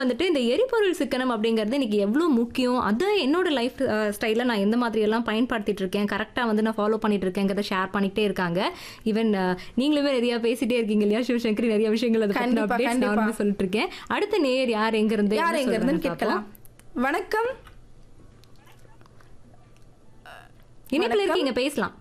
வந்துட்டு இந்த எரிபொருள் சிக்கனம் அப்படிங்கிறது இன்னைக்கு எவ்வளோ முக்கியம் அதை என்னோட லைஃப் ஸ்டைலில் நான் எந்த மாதிரி எல்லாம் பயன்படுத்திட்டு இருக்கேன் கரெக்டாக வந்து நான் ஃபாலோ பண்ணிட்டு இருக்கேங்கிறத ஷேர் பண்ணிட்டே இருக்காங்க ஈவன் நீங்களுமே நிறைய பேசிட்டே இருக்கீங்க இல்லையா சிவசங்கரி நிறைய விஷயங்கள் அதை பத்தின கண்டிப்பா, updates நான் கண்டிப்பா. வந்து சொல்லிட்டு இருக்கேன் அடுத்த நேயர் யார் எங்க இருந்து யார் என்ன எங்க இருந்துன்னு சொல்றாங்கன்னு கேட்கலாம் வணக்கம் பார்ப்போம். இணைப்புல இருக்கீங்க பேசலாம்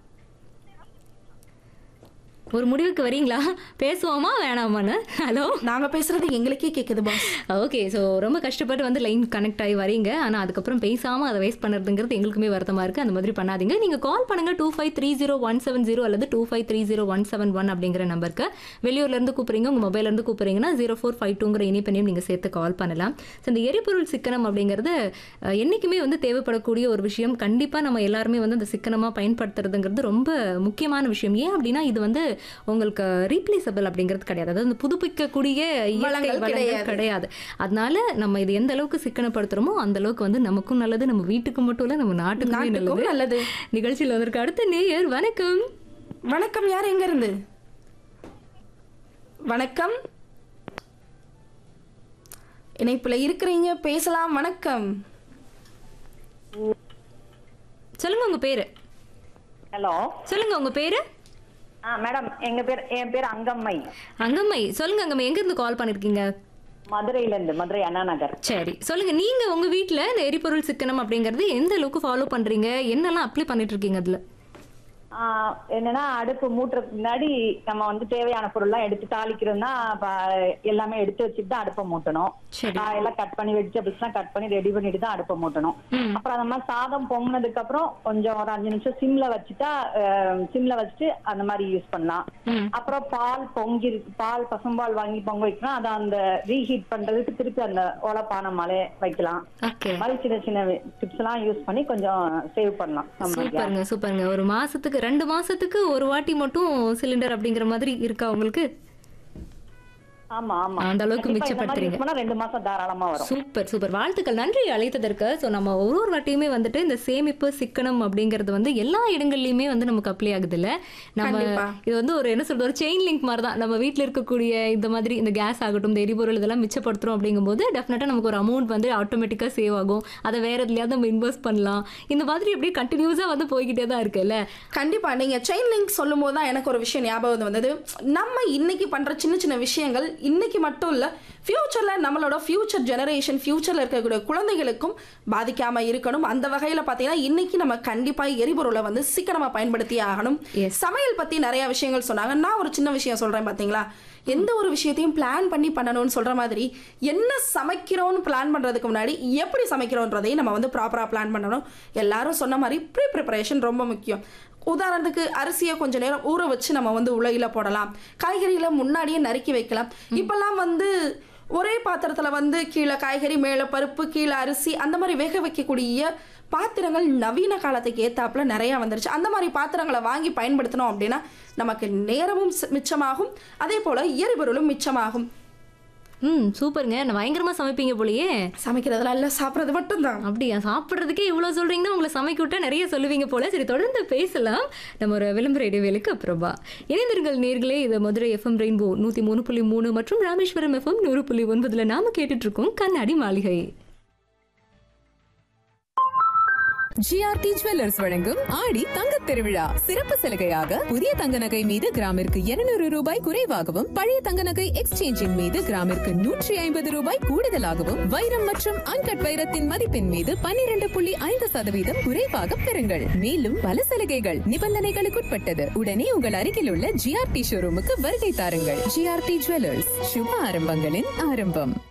ஒரு முடிவுக்கு வரீங்களா பேசுவோமா வேணாமான்னு ஹலோ நாங்க பேசுறது எங்களுக்கே கேக்குது பாஸ் ஓகே ஸோ ரொம்ப கஷ்டப்பட்டு வந்து லைன் கனெக்ட் ஆகி வரீங்க ஆனால் அதுக்கப்புறம் பேசாமல் அதை வேஸ்ட் பண்ணுறதுங்கிறது எங்களுக்குமே வருத்தமாக இருக்குது அந்த மாதிரி பண்ணாதீங்க நீங்கள் கால் பண்ணுங்கள் two five three zero one seven zero அல்லது two five three zero one seven one அப்படிங்கிற நம்பருக்கு வெளியூர்லேருந்து கூப்பிட்றீங்க உங்கள் மொபைல்லேருந்து கூப்பிட்றீங்கன்னா ஜீரோ ஃபோர் ஃபைவ் டூங்கிற இணைப்பையும் நீங்கள் சேர்த்து கால் பண்ணலாம் ஸோ இந்த எரிபொருள் சிக்கனம் அப்படிங்கிறது அஹ், என்றைக்குமே வந்து தேவைப்படக்கூடிய ஒரு விஷயம் கண்டிப்பாக நம்ம எல்லாருமே வந்து அந்த சிக்கனமாக பயன்படுத்துறதுங்கிறது ரொம்ப முக்கியமான விஷயம் ஏன் அப்படின்னா இது வந்து உங்களுக்கு ரீப்ளேசபிள் அப்படிங்கிறது கிடையாது அதாவது இந்த புதுப்பிக்கக்கூடிய இயற்கை வளங்கள் வளங்கள் கிடையாது. கிடையாது அதனால நம்ம இது எந்த அளவுக்கு சிக்கனப்படுத்துறோமோ அந்த அளவுக்கு வந்து நமக்கும் நல்லது நம்ம வீட்டுக்கு மட்டும் இல்ல நம்ம நாட்டுக்குமே நாட்டுக்கும் நல்லது நல்லது நிகழ்ச்சியில் வந்திருக்க அடுத்த நேயர் வணக்கம் வணக்கம் யார் எங்க இருந்து வணக்கம் இணைப்புல இருக்கிறீங்க பேசலாம் வணக்கம் சொல்லுங்க உங்க பேரு ஹலோ சொல்லுங்க உங்க பேரு ஆ மேடம் எங்க பேர் என் பேர் அங்கம்மை அங்கம்மை சொல்லுங்க அங்கம்மை எங்க இருந்து கால் பண்ணிருக்கீங்க மதுரையில இருந்து மதுரை அண்ணா நகர் சரி சொல்லுங்க நீங்க உங்க வீட்ல இந்த எரிபொருள் சிக்கனம் அப்படிங்கறது எந்த அளவுக்கு ஃபாலோ பண்றீங்க என்னெல்லாம் அப்ளை பண்ணிட்டு இருக்கீங்க அதுல ஆ, என்னன்னா அடுப்பு மூட்டுறதுக்கு முன்னாடி நம்ம வந்து தேவையான பொருள்லாம் எடுத்து தாளிக்கிறோம்னா அப்ப எல்லாமே எடுத்து வச்சுட்டு தான் அடுப்பை மூட்டணும் சரி. எல்லாம் கட் பண்ணி வெஜிடபிள்ஸ்லாம் கட் பண்ணி ரெடி பண்ணிட்டு தான் அடுப்பை மூட்டணும் அப்புறம் அந்த மாதிரி சாதம் பொங்கினதுக்கு அப்புறம் கொஞ்சம் ஒரு அஞ்சு நிமிஷம் சிம்ல வச்சுட்டா சிம்ல வச்சுட்டு அந்த மாதிரி யூஸ் பண்ணலாம் அப்புறம் பால் பொங்கி இருக்கு பால் பசும்பால் வாங்கி பொங்க வைக்கணும் அதை அந்த ரீஹீட் பண்றதுக்கு திருப்பி அந்த ஓலப்பானை மேலே வைக்கலாம் ஓகே இந்த மாதிரி சின்ன சின்ன டிப்ஸ் எல்லாம் யூஸ் பண்ணி கொஞ்சம் சேவ் பண்ணலாம் நம்ம சூப்பருங்க சூப்பருங்க ஒரு மாசத்துக்கு ரெண்டு மாசத்துக்கு ஒரு வாட்டி மட்டும் சிலிண்டர் அப்படிங்கிற மாதிரி இருக்கா உங்களுக்கு ஆமா ஆமா அந்த அளவுக்கு கண்டிப்பா இந்த மாதிரி மிச்சப்படுத்துறீங்க. use பண்ணா ரெண்டு மாசம் தாராளமா வரும் சூப்பர் சூப்பர் வாழ்த்துக்கள் நன்றி அழைத்ததற்கு ஸோ நம்ம ஒரு ஒரு வாட்டியுமே வந்துட்டு இந்த சேமிப்பு சிக்கனம் அப்படிங்கிறது வந்து எல்லா இடங்கள்லையுமே வந்து நமக்கு அப்ளை ஆகுது இல்ல நம்ம கண்டிப்பா. இது வந்து ஒரு என்ன சொல்றது ஒரு செயின் லிங்க் மாதிரி தான் நம்ம வீட்டில் இருக்கக்கூடிய இந்த மாதிரி இந்த கேஸ் ஆகட்டும் இந்த எரிபொருள் இதெல்லாம் மிச்சப்படுத்துறோம் அப்படிங்கும்போது டெஃபினட்டாக நமக்கு ஒரு அமௌண்ட் வந்து ஆட்டோமேட்டிக்காக சேவ் ஆகும் அதை வேற எதுலையாவது நம்ம இன்வெஸ்ட் பண்ணலாம் இந்த மாதிரி அப்படியே கண்டினியூஸாக வந்து போய்கிட்டே தான் இருக்குல்ல கண்டிப்பா நீங்க செயின் லிங்க் சொல்லும் போது தான் எனக்கு ஒரு விஷயம் ஞாபகம் வந்தது நம்ம இன்னைக்கு பண்ற சின்ன சின்ன விஷயங்கள் இன்னைக்கு மட்டும் இல்ல ஃபியூச்சர்ல நம்மளோட ஃபியூச்சர் ஜெனரேஷன் ஃபியூச்சர்ல இருக்கக்கூடிய குழந்தைகளுக்கும் பாதிக்காம இருக்கணும் அந்த வகையில பாத்தீங்கன்னா இன்னைக்கு நம்ம கண்டிப்பா எரிபொருளை வந்து சீக்கிரமா பயன்படுத்தியே ஆகணும் Yes. சமையல் பத்தி நிறைய விஷயங்கள் சொன்னாங்க நான் ஒரு சின்ன விஷயம் சொல்றேன் பாத்தீங்களா எந்த ஒரு விஷயத்தையும் பிளான் பண்ணி பண்ணணும்னு சொல்ற மாதிரி என்ன சமைக்கிறோம்னு பிளான் பண்றதுக்கு முன்னாடி எப்படி சமைக்கிறோன்றதையும் நம்ம வந்து ப்ராப்பரா பிளான் பண்ணணும் எல்லாரும் சொன்ன மாதிரி ப்ரீ ப்ரிப்பரேஷன் ரொம்ப முக்கியம் உதாரணத்துக்கு அரிசியை கொஞ்ச நேரம் ஊற வச்சு நம்ம வந்து உலகில போடலாம் காய்கறிகளை முன்னாடியே நறுக்கி வைக்கலாம் இப்பெல்லாம் வந்து ஒரே பாத்திரத்துல வந்து கீழே காய்கறி மேலே பருப்பு கீழே அரிசி அந்த மாதிரி வேக வைக்கக்கூடிய பாத்திரங்கள் நவீன காலத்துக்கு ஏத்தாப்புல நிறைய வந்துருச்சு அந்த மாதிரி பாத்திரங்களை வாங்கி பயன்படுத்தினோம் அப்படின்னா நமக்கு நேரமும் சி- மிச்சமாகும் அதே போல எரிபொருளும் மிச்சமாகும் ம் சூப்பருங்க நான் பயங்கரமா சமைப்பீங்க போலயே சமைக்கிறதுல இல்ல சாப்பிட்றது மட்டும்தான் அப்படியா சாப்பிட்றதுக்கே இவ்வளோ சொல்றீங்கன்னா உங்களை சமைக்க விட்டா நிறைய சொல்லுவீங்க போல சரி தொடர்ந்து பேசலாம் நம்ம ஒரு விளம்பர இடைவேளைக்கு அப்புறமா இணைந்திருங்கள் நேர்களே இது மதுரை எஃப்எம் ரெயின்போ நூற்றி மூணு புள்ளி மூணு மற்றும் ராமேஸ்வரம் எஃப்எம் நூறு புள்ளி ஒன்பதுல நாம கேட்டுட்டு இருக்கோம் கண்ணாடி மாளிகை ஜிஆர்டி ஜுவல்லர்ஸ் வழங்கும் ஆடி தங்கத் திருவிழா சிறப்பு சலுகையாக புதிய தங்க நகை மீது கிராமிற்கு 200 ரூபாய் குறைவாகவும் பழைய தங்க நகை எக்ஸ்சேஞ்சின் மீது கிராமிற்கு நூற்றி ஐம்பது ரூபாய் கூடுதலாகவும் வைரம் மற்றும் அன்கட் வைரத்தின் மதிப்பின் மீது 12.5% புள்ளி ஐந்து சதவீதம் குறைவாக பெறுங்கள் மேலும் பல சலுகைகள் நிபந்தனைகளுக்குட்பட்டது உடனே உங்கள் அருகில் உள்ள ஜிஆர்டி ஷோரூமுக்கு வருகை தாருங்கள் ஜிஆர்டி ஜுவல்லர்ஸ் சுப ஆரம்பங்களின் ஆரம்பம்